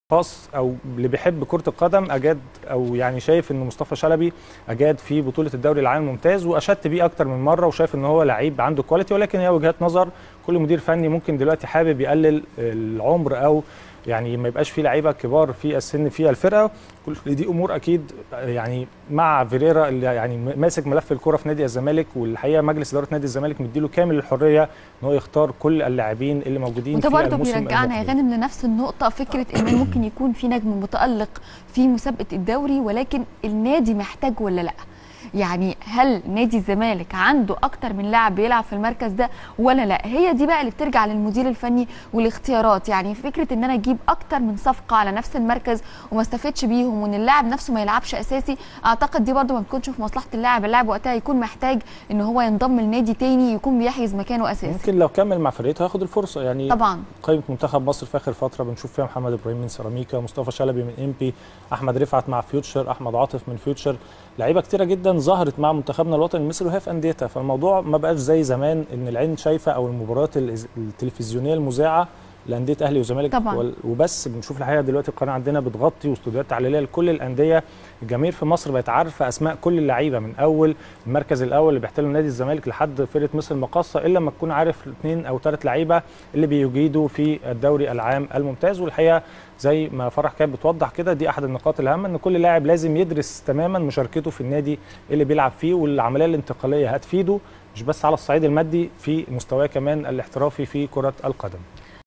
خاص او اللي بيحب كره القدم اجاد او يعني شايف ان مصطفى شلبي اجاد في بطوله الدوري العام الممتاز واشدت بيه اكتر من مره وشايف ان هو لعيب عنده كواليتي ولكن هي وجهات نظر كل مدير فني ممكن دلوقتي حابب يقلل العمر او يعني ما يبقاش في لعيبه كبار في السن في الفرقه كل دي امور اكيد يعني مع فيريرا اللي يعني ماسك ملف الكره في نادي الزمالك والحقيقه مجلس اداره نادي الزمالك مديله كامل الحريه ان هو يختار كل اللاعبين اللي موجودين وده في برضه الموسم بيرجعنا يا المقبل. غانم لنفس النقطة فكرة إن ممكن يكون في نجم متألق في مسابقة الدوري ولكن النادي محتاج ولا لأ؟ يعني هل نادي الزمالك عنده اكتر من لاعب بيلعب في المركز ده ولا لا هي دي بقى اللي بترجع للمدير الفني والاختيارات يعني فكره ان انا اجيب اكتر من صفقه على نفس المركز وما استفدش بيهم وان اللاعب نفسه ما يلعبش اساسي اعتقد دي برده ما بتكونش في مصلحه اللاعب اللاعب وقتها يكون محتاج ان هو ينضم لنادي تاني يكون بيحجز مكانه اساسي ممكن لو كمل مع فرقته هياخد الفرصه يعني طبعا قائمه منتخب مصر في اخر فتره بنشوف فيها محمد ابراهيم من سيراميكا مصطفى شلبي من امبي احمد رفعت مع فيوتشر احمد عاطف من فيوتشر لعيبه كتيره جدا ظهرت مع منتخبنا الوطني المصري وهي في انديتها فالموضوع ما بقاش زي زمان ان العين شايفه او المباريات الإز- التلفزيونيه المذاعه لانديه اهلي وزمالك طبعاً. وال- وبس بنشوف الحقيقه دلوقتي القناه عندنا بتغطي واستوديوهات تحليليه لكل الانديه الجماهير في مصر بقت عارفه اسماء كل اللعيبه من اول المركز الاول اللي بيحتله نادي الزمالك لحد فرقه مصر المقاصه الا لما تكون عارف اثنين او ثلاث لعيبه اللي بيجيدوا في الدوري العام الممتاز والحقيقه زي ما فرح كانت بتوضح كده دي احد النقاط الهامه ان كل لاعب لازم يدرس تماما مشاركته في النادي اللي بيلعب فيه والعمليه الانتقاليه هتفيده مش بس على الصعيد المادي في مستواه كمان الاحترافي في كره القدم